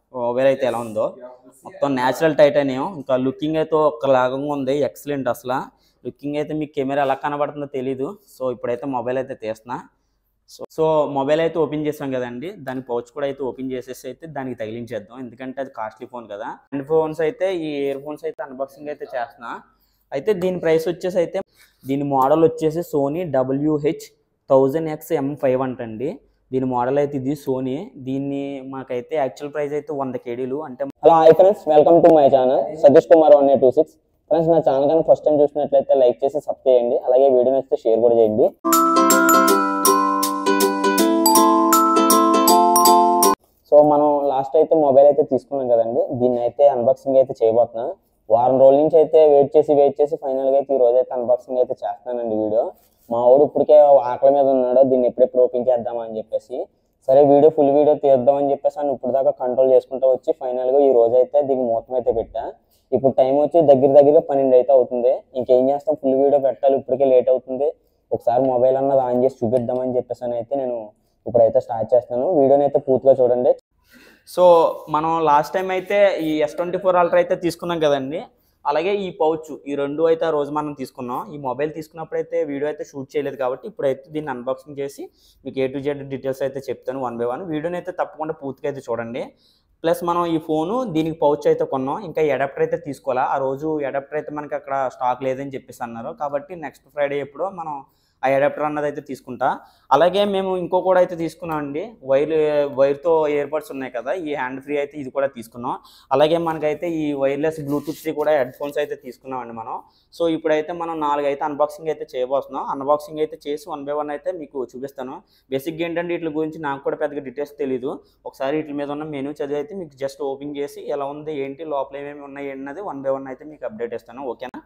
mobile అయితే ఎలా ఉందో మొత్తం న్యాచురల్ టైటానియం ఇంకా లుకింగ్ అయితే ఒకలాగా ఉంది ఎక్సలెంట్ అసలు లుకింగ్ అయితే మీకు కెమెరా ఎలా కనబడుతుందో తెలీదు సో ఇప్పుడైతే మొబైల్ అయితే తీస్తున్నా సో సో మొబైల్ అయితే ఓపెన్ చేసాం కదండి దాని పౌచ్ కూడా అయితే ఓపెన్ చేసేసి అయితే దానికి తగిలించేద్దాం ఎందుకంటే అది కాస్ట్లీ ఫోన్ కదా అండ్ ఫోన్స్ అయితే ఈ ఇయర్ ఫోన్స్ అయితే అన్బాక్సింగ్ అయితే చేస్తున్నా అయితే దీని ప్రైస్ వచ్చేసి అయితే దీని మోడల్ వచ్చేసి Sony WH thousand X M five అంటండి దీని మోడల్ అయితే ఇది సోనీ దీన్ని మాకైతే యాక్చువల్ ప్రైస్ అయితే వంద కేడీలు అంటే hello hi friends welcome to my channel Satish Kumar one eight two six friends నా ఛానల్ కానీ ఫస్ట్ టైం చూసినట్లయితే లైక్ చేసి సబ్స్క్రైబ్ చేయండి అలాగే వీడియో నచ్చితే షేర్ కూడా చేయండి సో మనం లాస్ట్ అయితే మొబైల్ అయితే తీసుకున్నాం కదండి దీన్ని అయితే అన్బాక్సింగ్ అయితే చేయబోతున్నాం వారం రోజుల నుంచి అయితే వెయిట్ చేసి వెయిట్ చేసి ఫైనల్గా అయితే ఈ రోజు అయితే అన్బాక్సింగ్ అయితే చేస్తానండి వీడియో మా వాడు ఇప్పటికే ఆకలి మీద ఉన్నాడు దీన్ని ఎప్పుడెప్పుడు ఓపెన్ చేద్దామా అని చెప్పేసి సరే వీడియో ఫుల్ వీడియో తీద్దాం అని చెప్పేసి అని ఇప్పుడు దాకా కంట్రోల్ చేసుకుంటూ వచ్చి ఫైనల్గా ఈ రోజు అయితే దీనికి మూతం అయితే పెట్టా ఇప్పుడు టైం వచ్చి దగ్గర దగ్గర పన్నెండు అయితే అవుతుంది ఇంకేం చేస్తాం ఫుల్ వీడియో పెట్టాలి ఇప్పటికే లేట్ అవుతుంది ఒకసారి మొబైల్ అన్నది ఆన్ చేసి చూపిద్దామని చెప్పేసి అని అయితే నేను ఇప్పుడైతే స్టార్ట్ చేస్తాను వీడియోని అయితే పూర్తిగా చూడండి సో మనం లాస్ట్ టైం అయితే ఈ ఎస్ ట్వంటీ ఫోర్ అల్ట్రా అయితే తీసుకున్నాం కదండి అలాగే ఈ పౌచ్ ఈ రెండు అయితే ఆ రోజు మనం తీసుకున్నాం ఈ మొబైల్ తీసుకున్నప్పుడు అయితే వీడియో అయితే షూట్ చేయలేదు కాబట్టి ఇప్పుడైతే దీన్ని అన్బాక్సింగ్ చేసి మీకు ఏ టు జెడ్ డీటెయిల్స్ అయితే చెప్తాను వన్ బై వన్ వీడియోని అయితే తప్పకుండా పూర్తిగా అయితే చూడండి ప్లస్ మనం ఈ ఫోను దీనికి పౌచ్ అయితే కొన్నాం ఇంకా అడాప్టర్ అయితే తీసుకోవాలా ఆ రోజు అడాప్టర్ అయితే మనకి అక్కడ స్టాక్ లేదని చెప్పేసి అన్నారు కాబట్టి నెక్స్ట్ ఫ్రైడే ఎప్పుడో మనం ఆ అడాప్టర్ అన్నది అయితే తీసుకుంటా అలాగే మేము ఇంకో కూడా అయితే తీసుకున్నాం అండి వైర్ వైర్తో ఇయర్బడ్స్ ఉన్నాయి కదా ఈ హ్యాండ్ ఫ్రీ అయితే ఇది కూడా తీసుకున్నాం అలాగే మనకైతే ఈ వైర్లెస్ బ్లూటూత్ కూడా హెడ్ ఫోన్స్ అయితే తీసుకున్నాం అండి మనం సో ఇప్పుడైతే మనం నాలుగు అయితే అన్బాక్సింగ్ అయితే చేయబోతున్నాం అన్బాక్సింగ్ అయితే చేసి వన్ బై వన్ అయితే మీకు చూపిస్తాను బేసిక్గా ఏంటంటే వీటి గురించి నాకు కూడా పెద్దగా డీటెయిల్స్ తెలియదు ఒకసారి వీటి మీద ఉన్న మెనూ చదివి అయితే మీకు జస్ట్ ఓపెన్ చేసి ఎలా ఉంది ఏంటి లోపల ఏమేమి ఉన్నాయి అన్నది వన్ బై వన్ అయితే మీకు అప్డేట్ ఇస్తాను ఓకేనా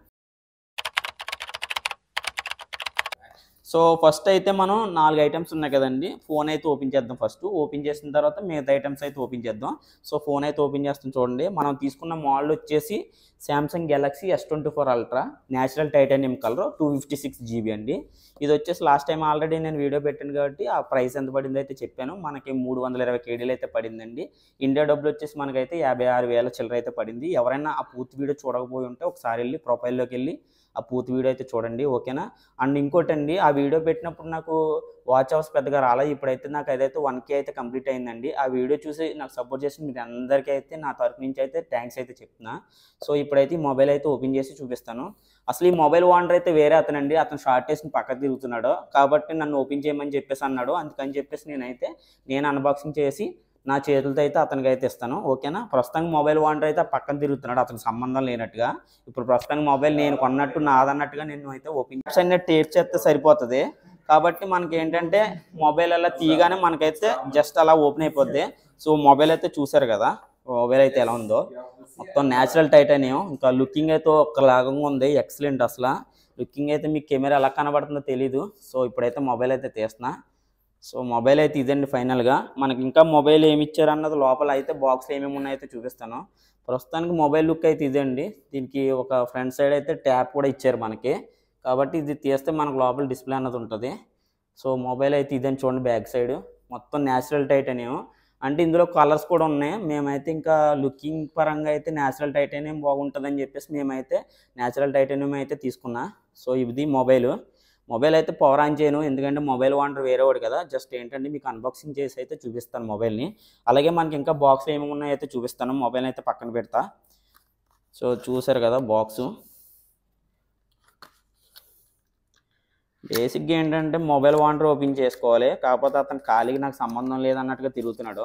సో ఫస్ట్ అయితే మనం నాలుగు ఐటమ్స్ ఉన్నాయి కదండి ఫోన్ అయితే ఓపెన్ చేద్దాం ఫస్ట్ ఓపెన్ చేసిన తర్వాత మిగతా ఐటమ్స్ అయితే ఓపెన్ చేద్దాం సో ఫోన్ అయితే ఓపెన్ చేస్తాం చూడండి మనం తీసుకున్న మోడల్ వచ్చేసి Samsung Galaxy S twenty four Ultra natural titanium colour two fifty six GB అండి ఇది వచ్చేసి లాస్ట్ టైం ఆల్రెడీ నేను వీడియో పెట్టాను కాబట్టి ఆ ప్రైస్ ఎంత పడిందో అయితే చెప్పాను మనకి మూడు వందల ఇరవై కేడీలు అయితే పడిందండి ఇండియా డబ్బులు వచ్చేసి మనకైతే యాభై ఆరు వేల చిల్లర అయితే పడింది ఎవరైనా ఆ పూర్తి వీడియో చూడకపోయి ఉంటే ఒకసారి వెళ్ళి ప్రొఫైల్లోకి వెళ్ళి ఆ పూర్తి వీడియో అయితే చూడండి ఓకేనా అండ్ ఇంకోటి అండి ఆ వీడియో పెట్టినప్పుడు నాకు వాచ్ అవర్స్ పెద్దగా రాలేదు ఇప్పుడైతే నాకు అదైతే వన్ కే అయితే కంప్లీట్ అయిందండి ఆ వీడియో చూసి నాకు సపోర్ట్ చేసి మీరు అందరికీ అయితే నా తరపు నుంచి అయితే థ్యాంక్స్ అయితే చెప్తున్నా సో ఇప్పుడైతే ఈ మొబైల్ అయితే ఓపెన్ చేసి చూపిస్తాను అసలు ఈ మొబైల్ ఓనర్ అయితే వేరే అతనండి అతను షార్ట్ వేసుకుని పక్కకు తిరుగుతున్నాడు కాబట్టి నన్ను ఓపెన్ చేయమని చెప్పేసి అన్నాడు అందుకని చెప్పేసి నేనైతే నేను అన్బాక్సింగ్ చేసి నా చేతులతో అయితే అతనికి అయితే ఇస్తాను ఓకేనా ప్రస్తుతానికి మొబైల్ ఓనర్ అయితే పక్కన తిరుగుతున్నాడు అతనికి సంబంధం లేనట్టుగా ఇప్పుడు ప్రస్తుతానికి మొబైల్ నేను కొన్నట్టు నాదన్నట్టుగా నేను అయితే ఓపెన్ అన్ని టేప్ చేస్తే సరిపోతుంది కాబట్టి మనకి ఏంటంటే మొబైల్ అలా తీయగానే మనకైతే జస్ట్ అలా ఓపెన్ అయిపోద్ది సో మొబైల్ అయితే చూసారు కదా మొబైల్ అయితే ఎలా ఉందో మొత్తం న్యాచురల్ టైటానియం ఇంకా లుకింగ్ అయితే ఒకలాగా ఉంది ఎక్సలెంట్ అసలు లుకింగ్ అయితే మీకు కెమెరా ఎలా కనబడుతుందో తెలీదు సో ఇప్పుడైతే మొబైల్ అయితే తీస్తున్నా సో మొబైల్ అయితే ఇదండి ఫైనల్గా మనకి ఇంకా మొబైల్ ఏమి ఇచ్చారు అన్నది లోపల అయితే బాక్స్ ఏమేమి ఉన్నాయో అయితే చూపిస్తాను ప్రస్తుతానికి మొబైల్ లుక్ అయితే ఇదండి దీనికి ఒక ఫ్రంట్ సైడ్ అయితే ట్యాప్ కూడా ఇచ్చారు మనకి కాబట్టి ఇది తీస్తే మనకు లోపల డిస్ప్లే అన్నది ఉంటుంది సో మొబైల్ అయితే ఇదని చూడండి బ్యాక్ సైడ్ మొత్తం న్యాచురల్ టైటానియం అంటే ఇందులో కలర్స్ కూడా ఉన్నాయి మేమైతే ఇంకా లుకింగ్ పరంగా అయితే న్యాచురల్ టైటానియం బాగుంటుందని చెప్పేసి మేమైతే న్యాచురల్ టైటానియం అయితే తీసుకున్నా సో ఇది మొబైల్ మొబైల్ అయితే పవర్ ఆన్ చేయను ఎందుకంటే మొబైల్ వాడర్ వేరే వాడు కదా జస్ట్ ఏంటంటే మీకు అన్బాక్సింగ్ చేసి అయితే చూపిస్తాను మొబైల్ని అలాగే మనకి ఇంకా బాక్స్ ఏమేమి ఉన్నాయో అయితే చూపిస్తాను మొబైల్ అయితే పక్కన పెడతా సో చూసారు కదా బాక్సు బేసిక్గా ఏంటంటే మొబైల్ వాండర్ ఓపెన్ చేసుకోవాలి కాకపోతే అతను ఖాళీకి నాకు సంబంధం లేదన్నట్టుగా తిరుగుతున్నాడు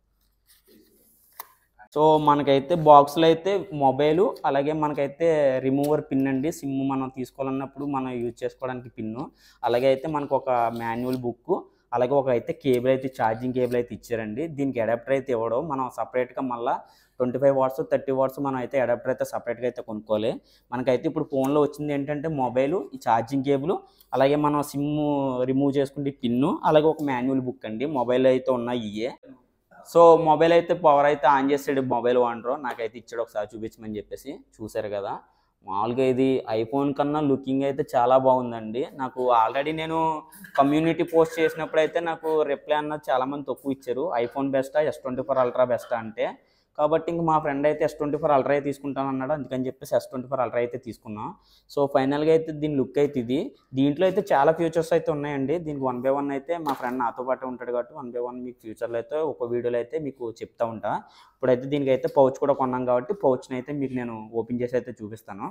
సో మనకైతే బాక్స్లో అయితే మొబైల్ అలాగే మనకైతే రిమూవర్ పిన్ అండి సిమ్ మనం తీసుకోవాలన్నప్పుడు మనం యూజ్ చేసుకోవడానికి పిన్ను అలాగే అయితే మనకు ఒక మాన్యువల్ బుక్ అలాగే ఒక అయితే కేబుల్ అయితే ఛార్జింగ్ కేబుల్ అయితే ఇచ్చారండి దీనికి అడాప్టర్ అయితే ఇవ్వడం మనం సపరేట్గా మళ్ళీ twenty five watts thirty watts మనం అయితే అడాప్టర్ అయితే సపరేట్గా అయితే కొనుక్కోవాలి మనకైతే ఇప్పుడు ఫోన్లో వచ్చింది ఏంటంటే మొబైల్ ఈ ఛార్జింగ్ కేబుల్ అలాగే మనం సిమ్ రిమూవ్ చేసుకుంటే పిన్ను అలాగే ఒక మాన్యువల్ బుక్ అండి మొబైల్ అయితే ఉన్నాయి ఇవే సో మొబైల్ అయితే పవర్ అయితే ఆన్ చేసాడు మొబైల్ వాడరు నాకైతే ఇచ్చాడు ఒకసారి చూపించమని చెప్పేసి చూసారు కదా మామూలుగా ఇది ఐఫోన్ కన్నా లుకింగ్ అయితే చాలా బాగుందండి నాకు ఆల్రెడీ నేను కమ్యూనిటీ పోస్ట్ చేసినప్పుడు అయితే నాకు రిప్లై అన్నది చాలా మంది తక్కువ ఇచ్చారు ఐఫోన్ బెస్టా ఎస్ ట్వంటీ ఫోర్ అల్ట్రా బెస్టా అంటే కాబట్టి ఇంక మా ఫ్రెండ్ అయితే ఎస్ ట్వంటీ ఫోర్ అల్ట్రా తీసుకుంటాను అన్నాడు అందుకని చెప్పేసి ఎస్ ట్వంటీ ఫోర్ అల్ట్రా అయితే తీసుకున్నాం సో ఫైనల్గా అయితే దీని లుక్ అయితే ఇది దీంట్లో అయితే చాలా ఫీచర్స్ అయితే ఉన్నాయండి దీనికి వన్ బై వన్ అయితే మా ఫ్రెండ్ నాతో పాటు ఉంటాడు కాబట్టి వన్ బై వన్ మీకు ఫ్యూచర్లో అయితే ఒక వీడియోలో అయితే మీకు చెప్తా ఉంటా ఇప్పుడైతే దీనికి అయితే పౌచ్ కూడా కొన్నాం కాబట్టి పౌచ్ని అయితే మీకు నేను ఓపెన్ చేసి అయితే చూపిస్తాను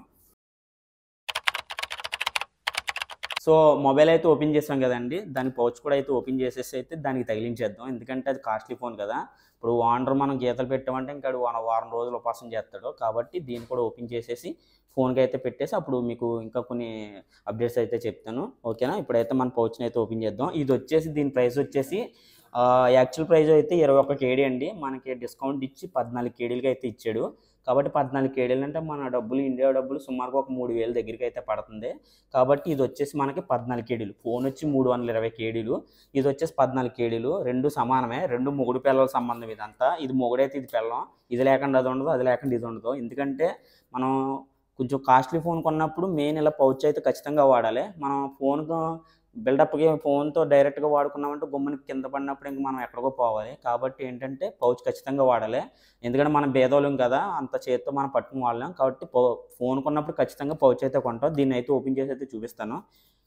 సో మొబైల్ అయితే ఓపెన్ చేసాం కదండి దాని పౌచ్ కూడా అయితే ఓపెన్ చేసేసి అయితే దానికి తగిలించేద్దాం ఎందుకంటే అది కాస్ట్లీ ఫోన్ కదా ఇప్పుడు ఓనర్ మనం గీతలు పెట్టామంటే ఇంకా వాడు వారం- వారం రోజులు ఉపాసం చేస్తాడు కాబట్టి దీన్ని కూడా ఓపెన్ చేసేసి ఫోన్కి అయితే పెట్టేసి అప్పుడు మీకు ఇంకా కొన్ని అప్డేట్స్ అయితే చెప్తాను ఓకేనా ఇప్పుడైతే మన పౌచ్ని అయితే ఓపెన్ చేద్దాం ఇది వచ్చేసి దీని ప్రైస్ వచ్చేసి యాక్చువల్ ప్రైస్ అయితే ఇరవై ఒక్క కేడీ అండి మనకి డిస్కౌంట్ ఇచ్చి పద్నాలుగు కేడీలకి అయితే ఇచ్చాడు కాబట్టి పద్నాలుగు కేడీలు అంటే మన డబ్బులు ఇండియా డబ్బులు సుమారుగా ఒక మూడు వేల దగ్గరికి అయితే పడుతుంది కాబట్టి ఇది వచ్చేసి మనకి పద్నాలుగు కేడీలు ఫోన్ వచ్చి మూడు వందల ఇరవై కేడీలు ఇది వచ్చేసి పద్నాలుగు కేడీలు రెండు సమానమే రెండు మొగుడు పిల్లల సంబంధం ఇదంతా ఇది మొగుడైతే ఇది పిల్లం ఇది లేకుండా అది ఉండదు అది లేకుండా ఇది ఉండదు ఎందుకంటే మనం కొంచెం కాస్ట్లీ ఫోన్ కొన్నప్పుడు మెయిన్ ఇలా పౌచ్ అయితే ఖచ్చితంగా వాడాలి మనం ఫోన్ బిల్డప్కి ఫోన్తో డైరెక్ట్గా వాడుకున్నామంటే గుమ్మని కింద పడినప్పుడు ఇంక మనం ఎక్కడికో పోవాలి కాబట్టి ఏంటంటే పౌచ్ ఖచ్చితంగా వాడాలి ఎందుకంటే మనం భేదోళం కదా అంత చేతితో మనం పట్టుకుని వాడలేం కాబట్టి పౌ ఫోన్ కొన్నప్పుడు ఖచ్చితంగా పౌచ్ అయితే కొంటాం దీన్ని అయితే ఓపెన్ చేసి అయితే చూపిస్తాను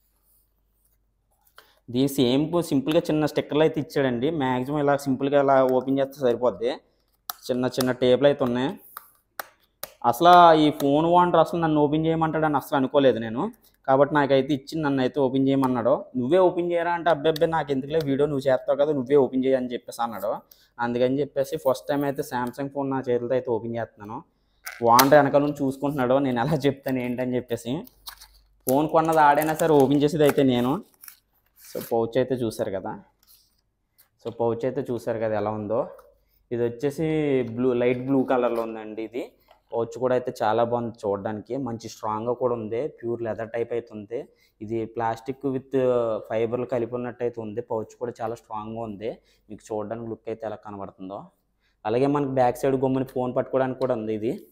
దీని సేమ్ సింపుల్గా చిన్న స్టిక్కర్లు అయితే ఇచ్చాడండి మ్యాక్సిమం ఇలా సింపుల్గా ఇలా ఓపెన్ చేస్తే సరిపోద్ది చిన్న చిన్న టేబుల్ అయితే ఉన్నాయి అసలు ఈ ఫోన్ ఓనర్ అసలు నన్ను ఓపెన్ చేయమంటాడని అసలు అనుకోలేదు నేను కాబట్టి నాకైతే ఇచ్చి నన్ను అయితే ఓపెన్ చేయమన్నాడు నువ్వే ఓపెన్ చేయరా అంటే అబ్బాయి నాకు ఎందుకులే వీడియో నువ్వు చేస్తావు కదా నువ్వే ఓపెన్ చేయని చెప్పేసి అన్నాడు అందుకని చెప్పేసి ఫస్ట్ టైం అయితే శాంసంగ్ ఫోన్ నా చేతితో అయితే ఓపెన్ చేస్తున్నాను ఓనర్ వెనకాల నుంచి చూసుకుంటున్నాడు నేను ఎలా చెప్తాను ఏంటని చెప్పేసి ఫోన్ కొన్నది ఆడైనా సరే ఓపెన్ చేసేది అయితే నేను సో పౌచ్ అయితే చూసారు కదా సో పౌచ్ అయితే చూసారు కదా ఎలా ఉందో ఇది వచ్చేసి బ్లూ లైట్ బ్లూ కలర్లో ఉందండి ఇది పౌచ్ కూడా అయితే చాలా బాగుంది చూడడానికి మంచి స్ట్రాంగ్గా కూడా ఉంది ప్యూర్ లెదర్ టైప్ అయితే ఉంది ఇది ప్లాస్టిక్ విత్ ఫైబర్లు కలిపి ఉన్నట్టు అయితే ఉంది పౌచ్ కూడా చాలా స్ట్రాంగ్గా ఉంది మీకు చూడడానికి లుక్ అయితే ఎలా కనబడుతుందో అలాగే మనకి బ్యాక్ సైడ్ గమ్ముని ఫోన్ పట్టుకోవడానికి కూడా ఉంది ఇది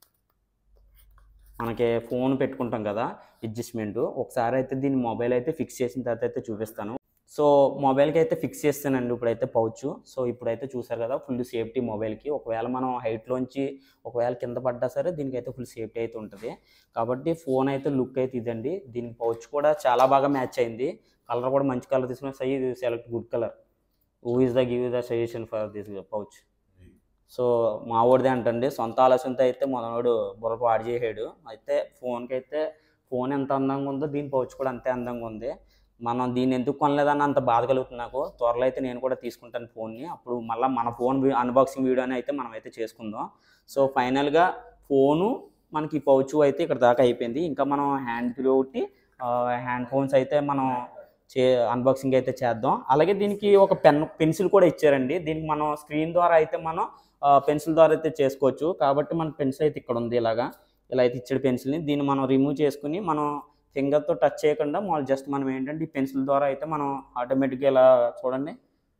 మనకి ఫోన్ పెట్టుకుంటాం కదా అడ్జస్ట్మెంట్ ఒకసారి అయితే దీన్ని మొబైల్ అయితే ఫిక్స్ చేసిన తర్వాత అయితే చూపిస్తాను సో మొబైల్కి అయితే ఫిక్స్ చేస్తానండి ఇప్పుడైతే పౌచ్ సో ఇప్పుడైతే చూసారు కదా ఫుల్ సేఫ్టీ మొబైల్కి ఒకవేళ మనం హైట్లోంచి ఒకవేళ కింద పడ్డా సరే దీనికి అయితే ఫుల్ సేఫ్టీ అయితే ఉంటుంది కాబట్టి ఫోన్ అయితే లుక్ అయితే ఇదండి దీనికి పౌచ్ కూడా చాలా బాగా మ్యాచ్ అయింది కలర్ కూడా మంచి కలర్ తీసుకున్న సై ఇది select good colour who is the give the suggestion for this pouch so మా వాడిదే అంటండి సొంత ఆలోచనతో అయితే మొదనోడు బుర్ర పాడు చేసాడు అయితే ఫోన్కి అయితే ఫోన్ ఎంత అందంగా ఉందో దీని పౌచ్ కూడా అంతే అందంగా ఉంది మనం దీన్ని ఎందుకు కొనలేదని అంత బాధ కలుగుతుంది నాకు త్వరలో అయితే నేను కూడా తీసుకుంటాను ఫోన్ని అప్పుడు మళ్ళీ మన ఫోన్ అన్బాక్సింగ్ వీడియోని అయితే మనం అయితే చేసుకుందాం సో ఫైనల్గా ఫోను మనకి పౌచ్ అయితే ఇక్కడ దాకా అయిపోయింది ఇంకా మనం హ్యాండ్ ఫ్రీ ఒకటి హ్యాండ్ ఫోన్స్ అయితే మనం చే అన్బాక్సింగ్ అయితే చేద్దాం అలాగే దీనికి ఒక పెన్ పెన్సిల్ కూడా ఇచ్చారండి దీనికి మనం స్క్రీన్ ద్వారా అయితే మనం పెన్సిల్ ద్వారా అయితే చేసుకోవచ్చు కాబట్టి మన పెన్సిల్ అయితే ఇక్కడ ఉంది ఇలాగా ఇలా అయితే ఇచ్చాడు పెన్సిల్ని దీన్ని మనం రిమూవ్ చేసుకుని మనం ఫింగర్తో టచ్ చేయకుండా మనం జస్ట్ మనం ఏంటంటే ఈ పెన్సిల్ ద్వారా అయితే మనం ఆటోమేటిక్గా ఇలా చూడండి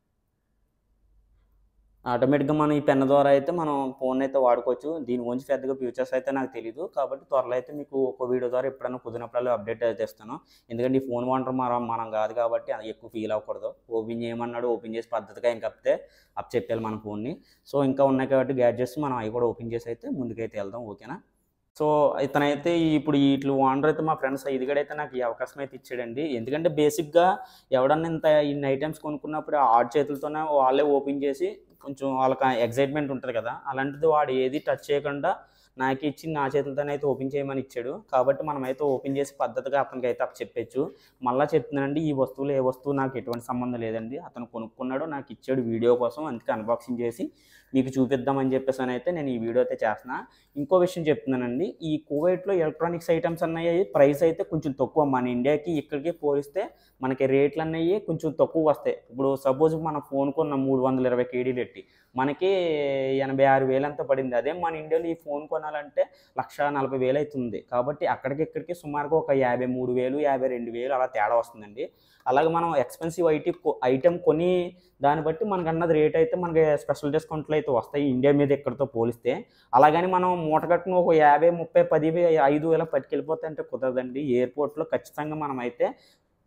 ఆటోమేటిక్గా మనం ఈ పెన్ ద్వారా అయితే మనం ఫోన్ అయితే వాడుకోవచ్చు దీని గురించి పెద్దగా ఫ్యూచర్స్ అయితే నాకు తెలియదు కాబట్టి త్వరలో అయితే మీకు ఒక వీడియో ద్వారా ఎప్పుడైనా కుదిరినప్పుడు అప్డేట్ అయితే ఇస్తాను ఎందుకంటే ఈ ఫోన్ వాడటం మనం మనం కాదు కాబట్టి అది ఎక్కువ ఫీల్ అవ్వకూడదు ఓపెన్ చేయమన్నాడు ఓపెన్ చేసి పద్ధతిగా ఇంకా కప్తే అప్ చెప్పాలి మన ఫోన్ని సో ఇంకా ఉన్నాయి కాబట్టి గ్యాడ్జెట్స్ మనం అవి కూడా ఓపెన్ చేసి అయితే ముందుకైతే వెళ్దాం ఓకేనా సో ఇతనైతే ఈ- ఇప్పుడు ఇట్లు ఓనర్ అయితే మా ఫ్రెండ్స్ ఇదిగడైతే నాకు ఈ అవకాశం అయితే ఇచ్చాడండి ఎందుకంటే బేసిక్గా ఎవడన్నా ఇంత ఇన్ని ఐటమ్స్ కొనుక్కున్నప్పుడు ఆడ్ చేతులతోనే వాళ్ళే ఓపెన్ చేసి కొంచెం వాళ్ళకి ఎగ్జైట్మెంట్ ఉంటుంది కదా అలాంటిది వాడు ఏది టచ్ చేయకుండా నాకు ఇచ్చి నా చేతులతోనే అయితే ఓపెన్ చేయమని ఇచ్చాడు కాబట్టి మనం అయితే ఓపెన్ చేసి పద్ధతిగా అతనికి అయితే అప్ చెప్పచ్చు మళ్ళీ చెప్తున్నానండి ఈ వస్తువులు ఏ వస్తువు నాకు ఎటువంటి సంబంధం లేదండి అతను కొనుక్కున్నాడు నాకు ఇచ్చాడు వీడియో కోసం అందుకే అన్బాక్సింగ్ చేసి మీకు చూపిద్దామని చెప్పేసి అని అయితే నేను ఈ వీడియో అయితే చేస్తున్నా ఇంకో విషయం చెప్తున్నానండి ఈ కువైట్లో ఎలక్ట్రానిక్స్ ఐటమ్స్ అన్నవి ప్రైస్ అయితే కొంచెం తక్కువ మన ఇండియాకి ఇక్కడికి పోలిస్తే మనకి రేట్లు అన్నవి కొంచెం తక్కువ వస్తాయి ఇప్పుడు సపోజ్ మన ఫోన్ కొన్న మూడు వందల ఇరవై కేడీలు పెట్టి మనకి ఎనభై ఆరు వేలు అంత పడింది అదే మన ఇండియాలో ఈ ఫోన్ కొనాలంటే లక్ష నలభై వేలు అవుతుంది కాబట్టి అక్కడికి ఇక్కడికి సుమారుగా ఒక యాభై మూడు వేలు యాభై రెండు వేలు అలా తేడా వస్తుందండి అలాగే మనం ఎక్స్పెన్సివ్ ఐటీ ఐటెం కొని దాన్ని బట్టి మనకు అన్నది రేట్ అయితే మనకి స్పెషల్ డిస్కౌంట్లు అయితే వస్తాయి ఇండియా మీద ఎక్కడితో పోలిస్తే అలాగని మనం మూట కట్టుకుని ఒక యాభై ముప్పై పది వే- ఐదు వేల పట్టుకెళ్ళిపోతే అంటే కుదరదండి ఎయిర్పోర్ట్లో ఖచ్చితంగా మనం అయితే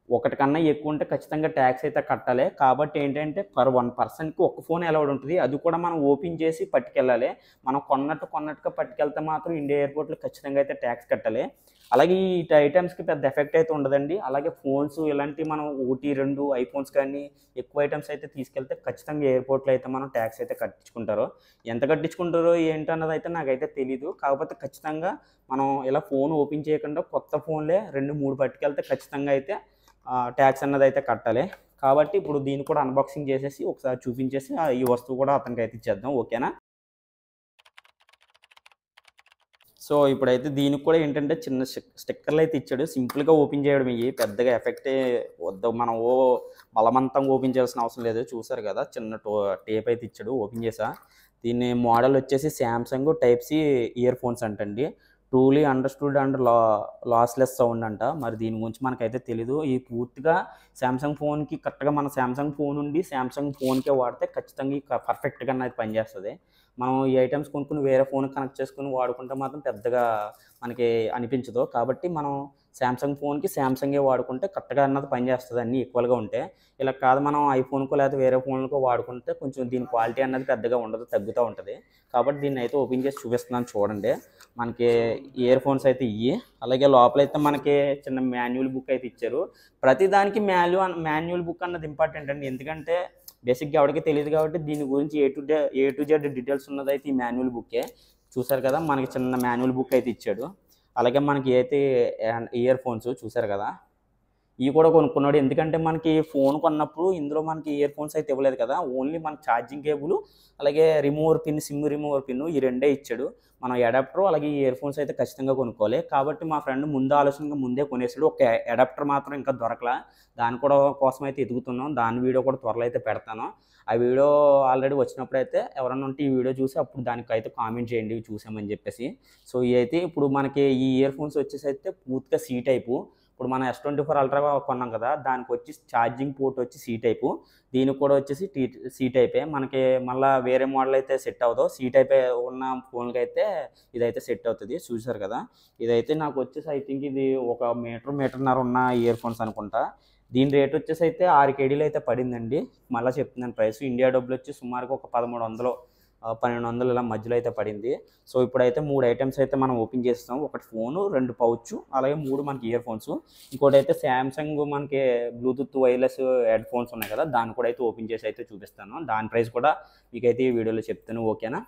ఒకటి కన్నా ఎక్కువ ఉంటే ఖచ్చితంగా ట్యాక్స్ అయితే కట్టాలి కాబట్టి ఏంటంటే పర్ వన్ పర్సన్కి ఒక ఫోన్ అలౌడ్ ఉంటుంది అది కూడా మనం ఓపెన్ చేసి పట్టుకెళ్ళాలి మనం కొన్నట్టు కొన్నట్టుగా పట్టుకెళ్తే మాత్రం ఇండియా ఎయిర్పోర్ట్లో ఖచ్చితంగా అయితే ట్యాక్స్ కట్టాలి అలాగే ఈ ఐటమ్స్కి పెద్ద ఎఫెక్ట్ అయితే ఉండదండి అలాగే ఫోన్స్ ఇలాంటి మనం ఒకటి రెండు ఐఫోన్స్ కానీ ఎక్కువ ఐటమ్స్ అయితే తీసుకెళ్తే ఖచ్చితంగా ఎయిర్పోర్ట్లో అయితే మనం ట్యాక్స్ అయితే కట్టించుకుంటారు ఎంత కట్టించుకుంటారో ఏంటన్నది అయితే నాకైతే తెలీదు కాకపోతే ఖచ్చితంగా మనం ఇలా ఫోన్ ఓపెన్ చేయకుండా కొత్త ఫోన్లే రెండు మూడు పట్టుకెళ్తే ఖచ్చితంగా అయితే ట్యాక్స్ అన్నది అయితే కట్టాలి కాబట్టి ఇప్పుడు దీన్ని కూడా అన్బాక్సింగ్ చేసేసి ఒకసారి చూపించేసి ఆ ఈ వస్తువు కూడా అతనికి అయితే ఇచ్చేద్దాం ఓకేనా సో ఇప్పుడైతే దీనికి కూడా ఏంటంటే చిన్న స్టిక్కర్లు అయితే ఇచ్చాడు సింపుల్గా ఓపెన్ చేయడం ఇవి పెద్దగా ఎఫెక్టే వద్ద మనం ఓ బలవంతంగా ఓపెన్ చేయాల్సిన అవసరం లేదు చూసారు కదా చిన్న టో టేప్ అయితే ఇచ్చాడు ఓపెన్ చేసా దీని మోడల్ వచ్చేసి Samsung type C earphones అంటండి ట్రూలీ అండర్స్టూడ్ అండ్ లా లాస్లెస్ సౌండ్ అంట మరి దీని గురించి మనకైతే తెలీదు ఈ పూర్తిగా శాంసంగ్ ఫోన్కి కరెక్ట్గా మన శాంసంగ్ ఫోన్ ఉండి శాంసంగ్ ఫోన్కే వాడితే ఖచ్చితంగా ఈ పర్ఫెక్ట్గా అది పనిచేస్తుంది మనం ఈ ఐటమ్స్ కొనుక్కుని వేరే ఫోన్ కనెక్ట్ చేసుకుని వాడుకుంటే మాత్రం పెద్దగా మనకి అనిపించదు కాబట్టి మనం శాంసంగ్ ఫోన్కి శాంసంగే వాడుకుంటే కరెక్ట్గా అన్నది పనిచేస్తుంది అన్నీ ఈక్వల్గా ఉంటే ఇలా కాదు మనం ఐఫోన్కో లేకపోతే వేరే ఫోన్కో వాడుకుంటే కొంచెం దీని క్వాలిటీ అన్నది పెద్దగా ఉండదు తగ్గుతూ ఉంటుంది కాబట్టి దీన్ని అయితే ఓపెన్ చేసి చూపిస్తున్నాను చూడండి మనకి ఇయర్ ఫోన్స్ అయితే ఇవి అలాగే లోపల అయితే మనకి చిన్న మాన్యువల్ బుక్ అయితే ఇచ్చారు ప్రతి దానికి మాన్యూ మాన్యువల్ బుక్ అన్నది ఇంపార్టెంట్ అండి ఎందుకంటే బేసిక్గా ఎవరికి తెలియదు కాబట్టి దీని గురించి A to A to Z details ఉన్నది అయితే ఈ మాన్యువల్ బుక్కే చూసారు కదా మనకి చిన్న మాన్యువల్ బుక్ అయితే ఇచ్చాడు అలాగే మనకి అయితే ఇయర్ ఫోన్స్ చూసారు కదా ఇవి కూడా కొనుక్కున్నాడు ఎందుకంటే మనకి ఫోన్ కొన్నప్పుడు ఇందులో మనకి ఇయర్ ఫోన్స్ అయితే ఇవ్వలేదు కదా ఓన్లీ మన ఛార్జింగ్ కేబుల్ అలాగే remover pin SIM remover pin ఈ రెండే ఇచ్చాడు మనం అడాప్టర్ అలాగే ఈ ఇయర్ ఫోన్స్ అయితే ఖచ్చితంగా కొనుక్కోవాలి కాబట్టి మా ఫ్రెండ్ ముందు ఆలోచనగా ముందే కొనేసాడు ఒక అడాప్టర్ మాత్రం ఇంకా దొరకలా దాని కూడా కోసం అయితే ఎదుగుతున్నాం దాని వీడియో కూడా త్వరలో అయితే పెడతాను ఆ వీడియో ఆల్రెడీ వచ్చినప్పుడు అయితే ఎవరన్నా ఉంటే ఈ వీడియో చూసి అప్పుడు దానికి అయితే కామెంట్ చేయండి ఇవి చూసామని చెప్పేసి సో ఇవి అయితే ఇప్పుడు మనకి ఈ ఇయర్ ఫోన్స్ వచ్చేసి అయితే పూర్తిగా సీ టైపు ఇప్పుడు మన ఎస్ ట్వంటీ ఫోర్ అల్ట్రా కొన్నాం కదా దానికి వచ్చి ఛార్జింగ్ పోర్ట్ వచ్చి సీ టైపు దీనికి కూడా వచ్చేసి టీ సీ టైపే మనకి మళ్ళీ వేరే మోడల్ అయితే సెట్ అవుతావు సీ టైప్ ఉన్న ఫోన్కి అయితే ఇదైతే సెట్ అవుతుంది చూసారు కదా ఇదైతే నాకు వచ్చేసి ఐ థింక్ ఇది ఒక మీటర్ మీటర్న్నర ఉన్న ఇయర్ ఫోన్స్ అనుకుంటా దీని రేట్ వచ్చేసి అయితే ఆరు కేడీలు అయితే పడిందండి మళ్ళీ చెప్తున్నాను ప్రైస్ ఇండియా డబ్బులు వచ్చి సుమారుగా ఒక పదమూడు వందలు ఆ, పన్నెండు వందలు ఇలా మధ్యలో అయితే పడింది సో ఇప్పుడైతే మూడు ఐటమ్స్ అయితే మనం ఓపెన్ చేస్తాం ఒకటి ఫోను రెండు పౌచ్ అలాగే మూడు మనకి ఇయర్ ఫోన్స్ ఇంకోటి అయితే శాంసంగ్ మనకి బ్లూటూత్ వైర్లెస్ హెడ్ ఫోన్స్ ఉన్నాయి కదా దాన్ని కూడా అయితే ఓపెన్ చేసి అయితే చూపిస్తాను దాని ప్రైస్ కూడా మీకైతే ఈ వీడియోలో చెప్తాను ఓకేనా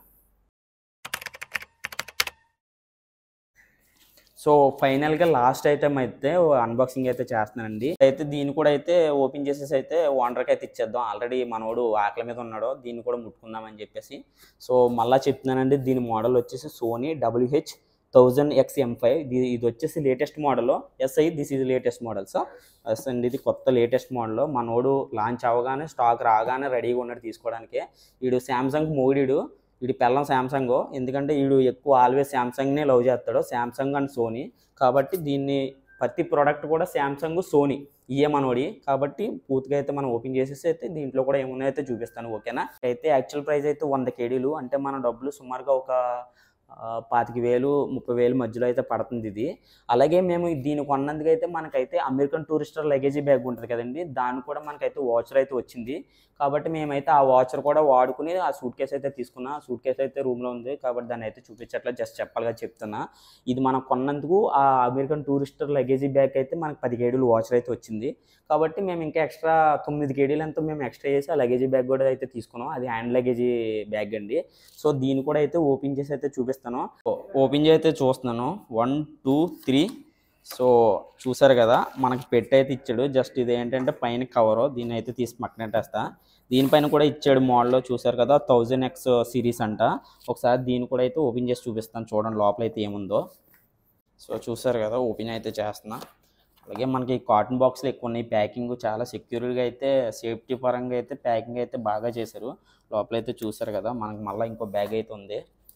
సో ఫైనల్గా లాస్ట్ ఐటమ్ అయితే అన్బాక్సింగ్ అయితే చేస్తున్నానండి అయితే దీన్ని కూడా అయితే ఓపెన్ చేసేసి అయితే ఓనర్కి అయితే ఇచ్చేద్దాం ఆల్రెడీ మనోడు ఆకలి మీద ఉన్నాడు దీన్ని కూడా ముట్టుకుందామని చెప్పేసి సో మళ్ళీ చెప్తున్నానండి దీని మోడల్ వచ్చేసి Sony WH thousand X M five ఇది ఇది వచ్చేసి latest model yes I this is latest model so yes అండి ఇది కొత్త లేటెస్ట్ మోడల్ మనోడు లాంచ్ అవ్వగానే స్టాక్ రాగానే రెడీగా ఉన్నాడు తీసుకోవడానికి వీడు శాంసంగ్ మోడీడు వీడి పెళ్ళం శాంసంగ్ ఎందుకంటే వీడు ఎక్కువ ఆల్వేస్ శాంసంగ్నే లవ్ చేస్తాడు శాంసంగ్ అండ్ సోనీ కాబట్టి దీన్ని ప్రతి ప్రోడక్ట్ కూడా శాంసంగ్ సోనీ ఇయే మనోడి కాబట్టి పూర్తిగా అయితే మనం ఓపెన్ చేసేసి అయితే దీంట్లో కూడా ఏమున్నాయో అయితే చూపిస్తాను ఓకేనా అయితే యాక్చువల్ ప్రైస్ అయితే వంద కేడీలు అంటే మన డబ్బులు సుమారుగా ఒక ఆ, పాతిక వేలు ముప్పై వేలు మధ్యలో అయితే పడుతుంది ఇది అలాగే మేము దీన్ని కొన్నందుకు అయితే మనకైతే అమెరికన్ టూరిస్టర్ లగేజీ బ్యాగ్ ఉంటుంది కదండి దాని కూడా మనకైతే వాచర్ అయితే వచ్చింది కాబట్టి మేమైతే ఆ వాచర్ కూడా వాడుకుని ఆ సూట్ కేసు అయితే తీసుకున్నా ఆ సూట్ కేసు అయితే రూమ్లో ఉంది కాబట్టి దాన్ని అయితే చూపించట్లేదు జస్ట్ చెప్పాలిగా చెప్తున్నా ఇది మనం కొన్నందుకు ఆ అమెరికన్ టూరిస్టర్ లగేజీ బ్యాగ్ అయితే మనకి పది కేడీలు వాచర్ అయితే వచ్చింది కాబట్టి మేము ఇంకా ఎక్స్ట్రా తొమ్మిది కేడీలు ఎంతో మేము ఎక్స్ట్రా చేసి ఆ లగేజీ బ్యాగ్ కూడా అయితే తీసుకున్నాం అది హ్యాండ్ లగేజీ బ్యాగ్ అండి సో దీన్ని కూడా అయితే ఓపెన్ చేసి అయితే చూపిస్తాను ఓపెన్ చేసి అయితే చూస్తున్నాను వన్ టూ త్రీ సో చూసారు కదా మనకి పెట్టి అయితే ఇచ్చాడు జస్ట్ ఇది ఏంటంటే పైన కవర్ దీన్ని అయితే తీసి పక్కనట్టేస్తా దీనిపైన కూడా ఇచ్చాడు మోడల్లో చూసారు కదా థౌజండ్ ఎక్స్ సిరీస్ అంట ఒకసారి దీన్ని కూడా అయితే ఓపెన్ చేసి చూపిస్తాను చూడండి లోపల అయితే ఏముందో సో చూసారు కదా ఓపెన్ అయితే చేస్తున్నా అలాగే మనకి కాటన్ బాక్స్లు ఎక్కువ ఉన్నాయి ప్యాకింగ్ చాలా సెక్యూర్గా అయితే సేఫ్టీ పరంగా అయితే ప్యాకింగ్ అయితే బాగా చేశారు లోపల అయితే చూసారు కదా మనకి మళ్ళీ ఇంకో బ్యాగ్ అయితే ఉంది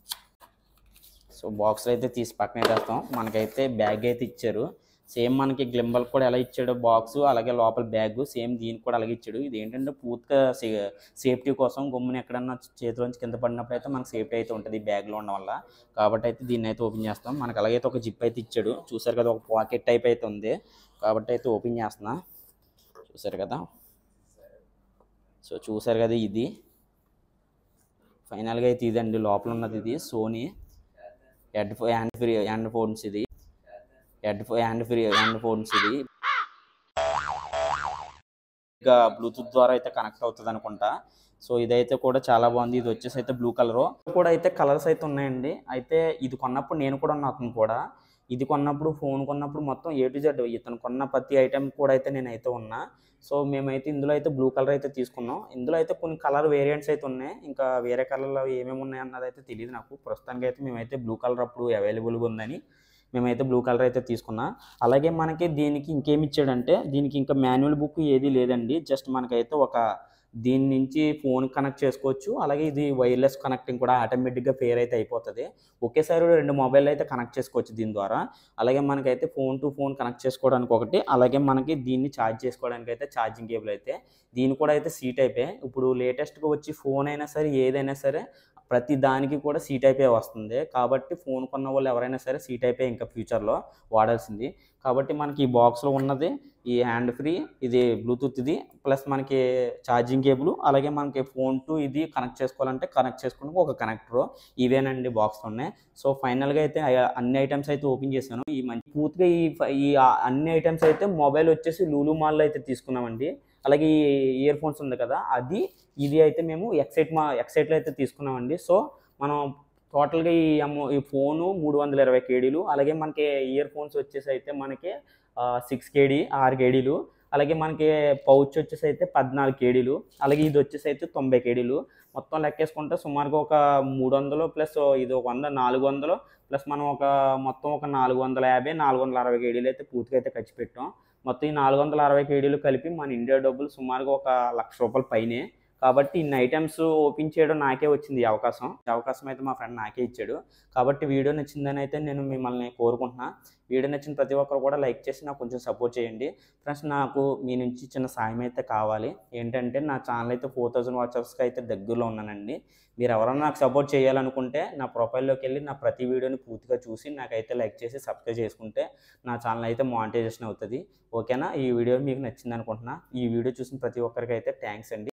సో బాక్స్లో అయితే తీసి పక్కన పెట్టేస్తాం మనకైతే బ్యాగ్ అయితే ఇచ్చారు సేమ్ మనకి గ్లింబల్ కూడా ఎలా ఇచ్చాడో బాక్స్ అలాగే లోపల బ్యాగ్ సేమ్ దీనికి కూడా అలాగే ఇచ్చాడు ఇది ఏంటంటే పూర్తిగా సే- సేఫ్టీ కోసం గమ్మున ఎక్కడన్నా చేతిలోంచి కింద పడినప్పుడు అయితే మనకి సేఫ్టీ అయితే ఉంటుంది ఈ బ్యాగ్లో ఉండడం వల్ల కాబట్టి అయితే దీన్ని అయితే ఓపెన్ చేస్తాం మనకి అలాగైతే ఒక జిప్ అయితే ఇచ్చాడు చూసారు కదా ఒక పాకెట్ టైప్ అయితే ఉంది కాబట్టి అయితే ఓపెన్ చేస్తున్నా చూసారు కదా సో చూసారు కదా ఇది ఫైనల్గా అయితే ఇదండి లోపల ఉన్నది ఇది సోనీ హెడ్ ఫో హ్యాండ్ ఫ్రీ హ్యాండ్ ఫోన్స్ ఇది హెడ్ ఫో హ్యాండ్ ఫ్రీ హ్యాండ్ ఫోన్స్ ఇది ఇంకా బ్లూటూత్ ద్వారా అయితే కనెక్ట్ అవుతుంది అనుకుంటా సో ఇదైతే కూడా చాలా బాగుంది ఇది వచ్చేసి అయితే బ్లూ కలర్ కూడా అయితే కలర్స్ అయితే ఉన్నాయండి అయితే ఇది కొన్నప్పుడు నేను కూడా ఉన్నా అతను కూడా ఇది కొన్నప్పుడు ఫోన్ కొన్నప్పుడు మొత్తం ఏ టు జెడ్ ఇతను కొన్న ప్రతి ఐటెం కూడా అయితే నేనైతే ఉన్నా సో మేమైతే ఇందులో అయితే బ్లూ కలర్ అయితే తీసుకున్నాం ఇందులో అయితే కొన్ని కలర్ వేరియంట్స్ అయితే ఉన్నాయి ఇంకా వేరే కలర్లో ఏమేమి ఉన్నాయి అన్నది అయితే తెలియదు నాకు ప్రస్తుతానికి అయితే మేమైతే బ్లూ కలర్ అప్పుడు అవైలబుల్గా ఉందని మేమైతే బ్లూ కలర్ అయితే తీసుకున్నా అలాగే మనకి దీనికి ఇంకేమి ఇచ్చాడంటే దీనికి ఇంకా మాన్యువల్ బుక్ ఏది లేదండి జస్ట్ మనకైతే ఒక దీని నుంచి ఫోన్ కనెక్ట్ చేసుకోవచ్చు అలాగే ఇది వైర్లెస్ కనెక్టింగ్ కూడా ఆటోమేటిక్గా పేర్ అయితే అయిపోతుంది ఒకేసారి రెండు మొబైల్ అయితే కనెక్ట్ చేసుకోవచ్చు దీని ద్వారా అలాగే మనకైతే ఫోన్ టు ఫోన్ కనెక్ట్ చేసుకోవడానికి ఒకటి అలాగే మనకి దీన్ని ఛార్జ్ చేసుకోవడానికి అయితే ఛార్జింగ్ కేబుల్ అయితే దీని కూడా అయితే సీ టైపే ఇప్పుడు లేటెస్ట్గా వచ్చి ఫోన్ అయినా సరే ఏదైనా సరే ప్రతి దానికి కూడా సీ టైపే వస్తుంది కాబట్టి ఫోన్ కొన్న వాళ్ళు ఎవరైనా సరే సీ టైపే ఇంకా ఫ్యూచర్లో వాడాల్సింది కాబట్టి మనకి ఈ బాక్స్లో ఉన్నది ఈ హ్యాండ్ ఫ్రీ ఇది బ్లూటూత్ ఇది ప్లస్ మనకి ఛార్జింగ్ కేబుల్ అలాగే మనకి ఫోన్ టు ఇది కనెక్ట్ చేసుకోవాలంటే కనెక్ట్ చేసుకోవడానికి ఒక కనెక్టర్ ఇవేనండి బాక్స్ ఉన్నాయి సో ఫైనల్గా అయితే ఆ- అన్ని ఐటమ్స్ అయితే ఓపెన్ చేశాను ఈ మంచి పూర్తిగా ఈ ఫ- ఈ ఆ- అన్ని ఐటమ్స్ అయితే మొబైల్ వచ్చేసి లూలు మాల్లో అయితే తీసుకున్నామండి అలాగే ఈ ఇయర్ ఫోన్స్ ఉంది కదా అది ఇది అయితే మేము ఎక్సైట్ మా ఎక్సైట్లో అయితే తీసుకున్నామండి సో మనం టోటల్గా ఈ అమౌ ఈ ఫోను మూడు వందల ఇరవై కేడీలు అలాగే మనకి ఇయర్ ఫోన్స్ వచ్చేసి అయితే మనకి సిక్స్ కేడీ ఆరు కేడీలు అలాగే మనకి పౌచ్ వచ్చేసి అయితే పద్నాలుగు కేడీలు అలాగే ఇది వచ్చేసి అయితే తొంభై కేడీలు మొత్తం లెక్కేసుకుంటే సుమారుగా ఒక మూడు వందలు ప్లస్ ఇది ఒక వంద నాలుగు వందలు ప్లస్ మనం ఒక మొత్తం ఒక నాలుగు వందల యాభై నాలుగు వందల అరవై కేడీలు అయితే పూర్తిగా అయితే ఖర్చు పెట్టాం మొత్తం ఈ నాలుగు వందల అరవై కేడీలు కలిపి మన ఇండియా డబ్బులు సుమారుగా ఒక లక్ష రూపాయల పైనే కాబట్టి ఇన్ని ఐటమ్స్ ఓపెన్ చేయడం నాకే వచ్చింది ఈ అవకాశం ఈ అవకాశం అయితే మా ఫ్రెండ్ నాకే ఇచ్చాడు కాబట్టి వీడియో నచ్చిందని అయితే నేను మిమ్మల్ని కోరుకుంటున్నా వీడియో నచ్చిన ప్రతి ఒక్కరు కూడా లైక్ చేసి నాకు కొంచెం సపోర్ట్ చేయండి ఫ్రెండ్స్ నాకు మీ నుంచి చిన్న సాయం అయితే కావాలి ఏంటంటే నా ఛానల్ అయితే ఫోర్ థౌజండ్ వాట్సాప్స్కి అయితే దగ్గరలో ఉన్నానండి మీరు ఎవరైనా నాకు సపోర్ట్ చేయాలనుకుంటే నా ప్రొఫైల్లోకి వెళ్ళి నా ప్రతి వీడియోని పూర్తిగా చూసి నాకైతే లైక్ చేసి సబ్స్క్రైబ్ చేసుకుంటే నా ఛానల్ అయితే మానిటైజేషన్ అవుతుంది ఓకేనా ఈ వీడియో మీకు నచ్చింది అనుకుంటున్నా ఈ వీడియో చూసిన ప్రతి ఒక్కరికి అయితే థ్యాంక్స్ అండి